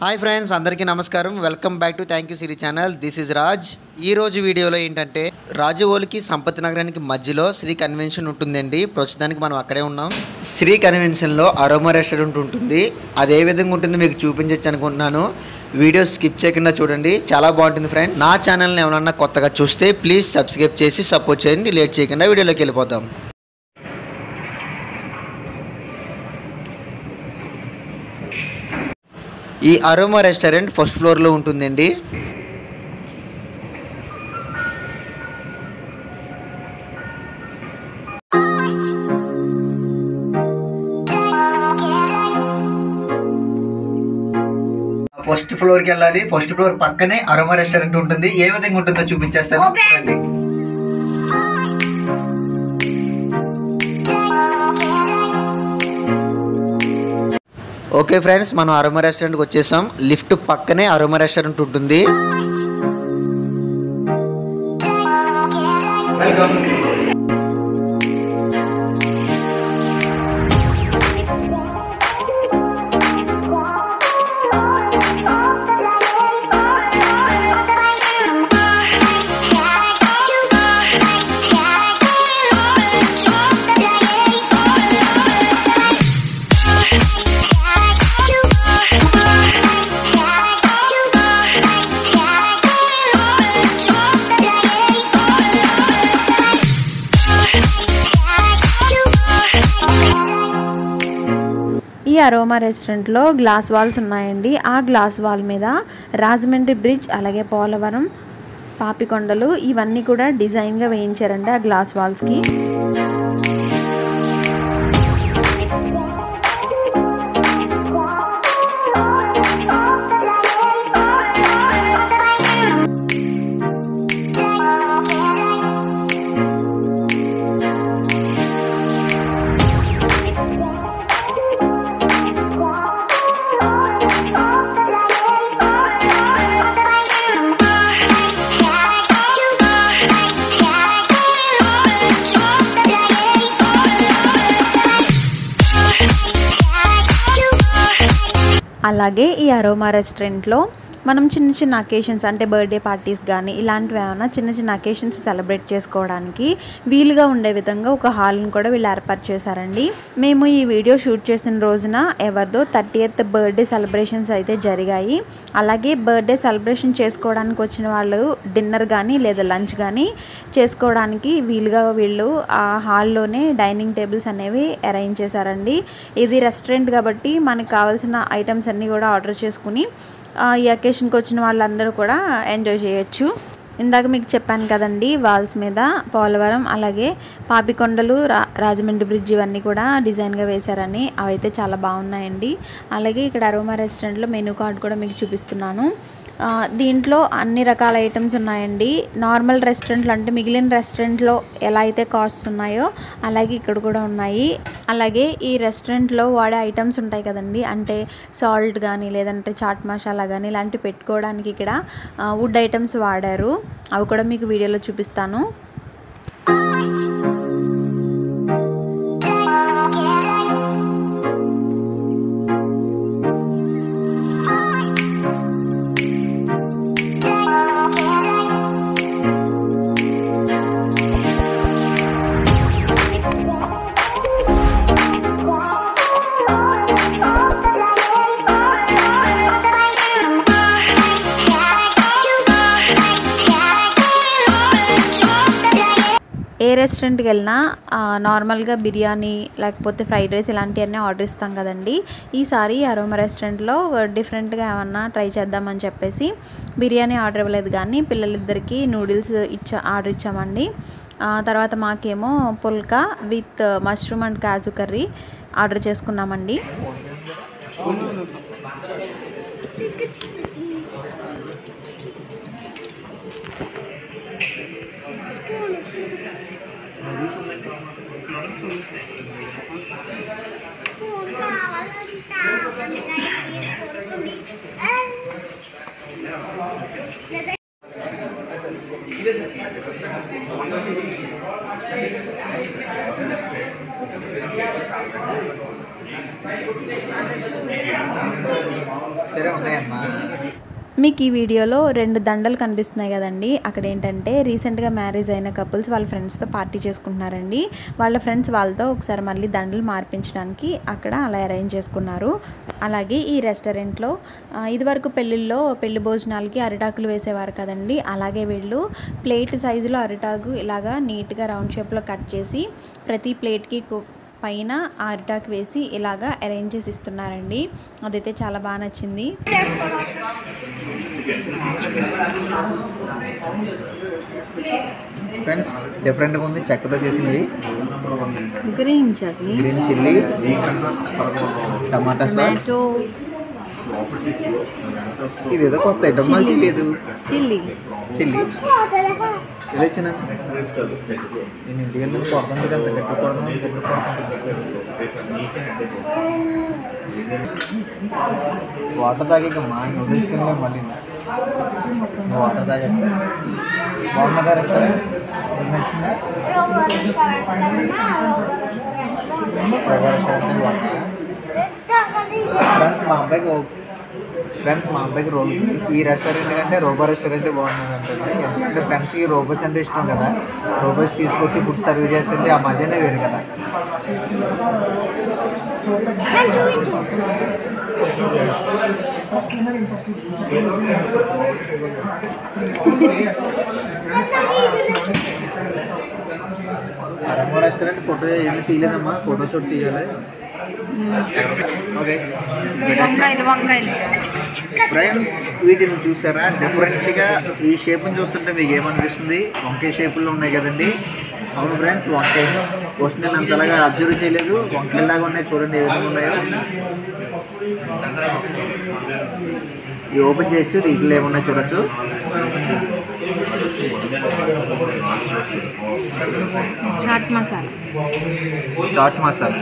Hi friends అందరికీ నమస్కారం welcome back to thank you Siri channel this is Raj ఈ రోజు వీడియోలో ఏంటంటే రాజువోలికి సంపత్ నగరానికి మధ్యలో శ్రీ కన్వెన్షన్ ఉంటుందండి ప్రస్తుతానికి మనం అక్కడే ఉన్నాం శ్రీ కన్వెన్షన్లో అరోమా రెస్టారెంట్ ఉంటుంది అది ఏ విధంగా ఉంటుందో మీకు చూపించవచ్చు అనుకుంటున్నాను వీడియో స్కిప్ చేయకుండా చూడండి చాలా బాగుంటుంది ఫ్రెండ్ నా ఛానల్ని ఏమన్నా కొత్తగా చూస్తే ప్లీజ్ సబ్స్క్రైబ్ చేసి సపోర్ట్ చేయండి లేట్ చేయకుండా వీడియోలోకి వెళ్ళిపోతాం ఈ అరోమా రెస్టారెంట్ ఫస్ట్ ఫ్లోర్లో ఉంటుందండి ఫస్ట్ ఫ్లోర్కి వెళ్ళాలి ఫస్ట్ ఫ్లోర్ పక్కనే అరోమా రెస్టారెంట్ ఉంటుంది ఏ విధంగా ఉంటుందో చూపించేస్తాను రండి. ఓకే ఫ్రెండ్స్ మనం అరోమా రెస్టారెంట్కి వచ్చేసాం లిఫ్ట్ పక్కనే అరోమా రెస్టారెంట్ ఉంటుంది ఈ అరోమా రెస్టారెంట్లో గ్లాస్ వాల్స్ ఉన్నాయండి ఆ గ్లాస్ వాల్ మీద రాజమండ్రి బ్రిడ్జ్ అలాగే పోలవరం పాపికొండలు ఇవన్నీ కూడా డిజైన్గా వేయించారండి ఆ గ్లాస్ వాల్స్కి అలాగే ఈ అరోమా రెస్టారెంట్లో మనం చిన్న చిన్న అకేషన్స్ అంటే బర్త్డే పార్టీస్ కానీ ఇలాంటివి ఏమైనా చిన్న చిన్న అకేషన్స్ సెలబ్రేట్ చేసుకోవడానికి వీలుగా ఉండే విధంగా ఒక హాల్ని కూడా వీళ్ళు ఏర్పాటు చేశారండి మేము ఈ వీడియో షూట్ చేసిన రోజున ఎవరిదో థర్టీ ఎయిత్ బర్త్డే సెలబ్రేషన్స్ అయితే జరిగాయి అలాగే బర్త్డే సెలబ్రేషన్ చేసుకోవడానికి వచ్చిన వాళ్ళు డిన్నర్ కానీ లేదా లంచ్ కానీ చేసుకోవడానికి వీలుగా వీళ్ళు ఆ హాల్లోనే డైనింగ్ టేబుల్స్ అనేవి అరేంజ్ చేశారండి ఇది రెస్టారెంట్ కాబట్టి మనకు కావాల్సిన ఐటమ్స్ అన్నీ కూడా ఆర్డర్ చేసుకుని ఆ, ఈ అకేషన్కి వచ్చిన వాళ్ళందరూ కూడా ఎంజాయ్ చేయొచ్చు ఇందాక మీకు చెప్పాను కదండి వాల్స్ మీద పోలవరం అలాగే పాపికొండలు రా రాజమండ్రి బ్రిడ్జ్ ఇవన్నీ కూడా డిజైన్గా వేశారని అవైతే చాలా బాగున్నాయండి అలాగే ఇక్కడ అరోమా రెస్టారెంట్లో మెనూ కార్డ్ కూడా మీకు చూపిస్తున్నాను ఆ, దీంట్లో అన్ని రకాల ఐటమ్స్ ఉన్నాయండి నార్మల్ రెస్టారెంట్లు అంటే మిగిలిన రెస్టారెంట్లో ఎలా అయితే కాస్ట్స్ ఉన్నాయో అలాగే ఇక్కడ కూడా ఉన్నాయి అలాగే ఈ రెస్టారెంట్లో వాడే ఐటమ్స్ ఉంటాయి కదండి అంటే సాల్ట్ కానీ లేదంటే చాట్ మసాలా కానీ ఇలాంటివి పెట్టుకోవడానికి ఇక్కడ వుడ్ ఐటమ్స్ వాడారు అవి కూడా మీకు వీడియోలో చూపిస్తాను ఏ రెస్టారెంట్కి వెళ్ళినా ఆ, నార్మల్గా బిర్యానీ లేకపోతే ఫ్రైడ్ రైస్ ఇలాంటివన్నీ ఆర్డర్ ఇస్తాం కదండి ఈసారి అరోమా రెస్టారెంట్లో డిఫరెంట్గా ఏమన్నా ట్రై చేద్దామని చెప్పేసి బిర్యానీ ఆర్డర్ ఇవ్వలేదు కానీ పిల్లలిద్దరికి నూడిల్స్ ఇచ్చా ఆర్డర్ ఇచ్చామండి ఆ, తర్వాత మాకేమో phulka with mushroom and kaju curry order చేసుకున్నామండి సరే ఉన్నాయి ఉన్నాయమ్మా మీకు ఈ వీడియోలో రెండు దండలు కనిపిస్తున్నాయి కదండి అక్కడ ఏంటంటే రీసెంట్గా మ్యారేజ్ అయిన కపుల్స్ వాళ్ళ ఫ్రెండ్స్తో పార్టీ చేసుకుంటున్నారండి వాళ్ళ ఫ్రెండ్స్ వాళ్ళతో ఒకసారి మళ్ళీ దండలు మార్పించడానికి అక్కడ అలా అరేంజ్ చేసుకున్నారు అలాగే ఈ రెస్టారెంట్లో ఆ, ఇదివరకు పెళ్ళిళ్ళలో పెళ్లి భోజనాలకి అరిటాకులు వేసేవారు కదండి అలాగే వీళ్ళు ప్లేట్ సైజులో అరిటాకు ఇలాగా నీట్గా రౌండ్ షేప్లో కట్ చేసి ప్రతి ప్లేట్కి కు- పైన ఆ అరిటాకు వేసి ఇలాగా అరేంజ్ చేసి ఇస్తున్నారండి అదైతే చాలా బాగా నచ్చింది ఫ్రెండ్స్ డిఫరెంట్గా ఉంది చెక్కతో చేసింది గ్రీన్ చట్నీ గ్రీన్ చిల్లీ టమాటా సాస్ టొమాటో ఇది ఏదో కొత్త ఐటమ్ మాకు తెలియదు చిల్లీ చిల్లీ ఇది వచ్చిన నేను ఇంటికి వెళ్ళి కొడతాను మీరు అంత గట్టి కొడతాను గట్టి కొడతాను వాటర్ తాగాక మా నూడిల్స్ తినలేం మళ్ళీ వాటర్ తాగా బాగున్నదా రెస్టారెంట్ మీకు నచ్చిందా రెస్టారెంట్ బాగుందా ఫ్రెండ్స్ మా అబ్బాయికి ఓ- ఫ్రెండ్స్ మా అబ్బాయికి రో ఈ రెస్టారెంట్ కంటే రోబో రెస్టారెంట్ బాగుంటుంది అంటే ఎందుకంటే ఫ్రెండ్స్కి రోబోస్ అంటే ఇష్టం కదా రోబోస్ తీసుకొచ్చి ఫుడ్ సర్వ్ చేస్తుంటే ఆ మజానే వేరు కదా అరమో రెస్టారెంట్ ఫోటో ఏమి తీయలేదమ్మా ఫోటో షూట్ తీయాలి ఓకే వంకాయలు వంకాయలు ఫ్రెండ్స్ వీటిని చూసారా డిఫరెంట్గా ఈ షేప్ని చూస్తుంటే మీకు ఏమనిపిస్తుంది వంకాయ షేపుల్లో ఉన్నాయి కదండి అవును ఫ్రెండ్స్ వంకాయ ఫస్ట్ నేను అంతలాగా అబ్జర్వ్ చేయలేదు వంకాయలాగా ఉన్నాయి చూడండి ఏ విధంగా ఉన్నాయో ఇవి ఓపెన్ చేయొచ్చు దీంట్లో ఏమున్నాయి చూడొచ్చు చాట్ మసాలా చాట్ మసాలా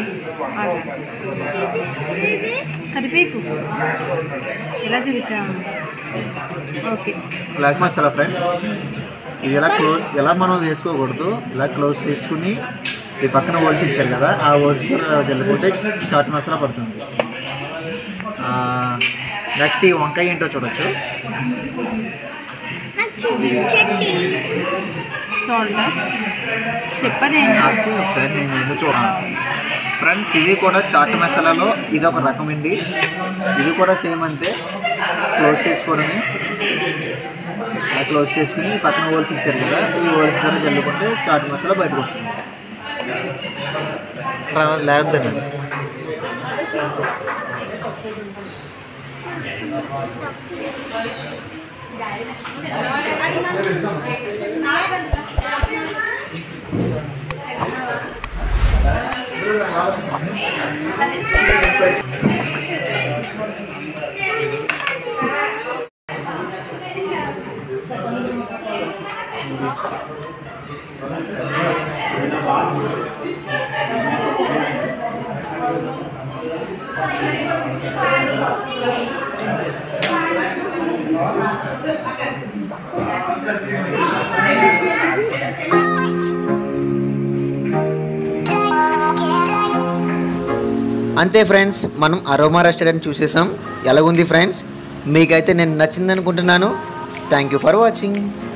కరివేపు ఎలా చూపించాము ఓకే ఫ్లాష్ మసాలా ఫ్రెండ్స్ ఇది ఎలా క్లోజ్ ఎలా మనం వేసుకోకూడదు ఇలా క్లోజ్ చేసుకుని ఈ పక్కన ఓల్స్ ఇచ్చారు కదా ఆ ఓల్స్ జల్లుకుంటే చాట్ మసాలా పడుతుంది నెక్స్ట్ ఈ వంకాయ ఏంటో చూడొచ్చు సాల్ట్ చెప్పదేంటి నాకు ఒకసారి నేను ఎందుకు చూడ ఫ్రెండ్స్ ఇది కూడా చాట్ మసాలాలో ఇది ఒక రకం అండి ఇది కూడా సేమ్ అంతే క్లోజ్ చేసుకోవడమే ఇలా క్లోజ్ చేసుకుని ఈ పక్కన ఓల్స్ ఇచ్చారు కదా ఈ ఓల్స్ ద్వారా జల్లుకుంటే చాట్ మసాలా బయటకు వస్తుంది లేదండి అంతే ఫ్రెండ్స్ మనం అరోమా రెస్టారెంట్ చూసేసాం ఎలాగుంది ఫ్రెండ్స్ మీకైతే నేను నచ్చింది అనుకుంటున్నాను థ్యాంక్ యూ ఫర్ వాచింగ్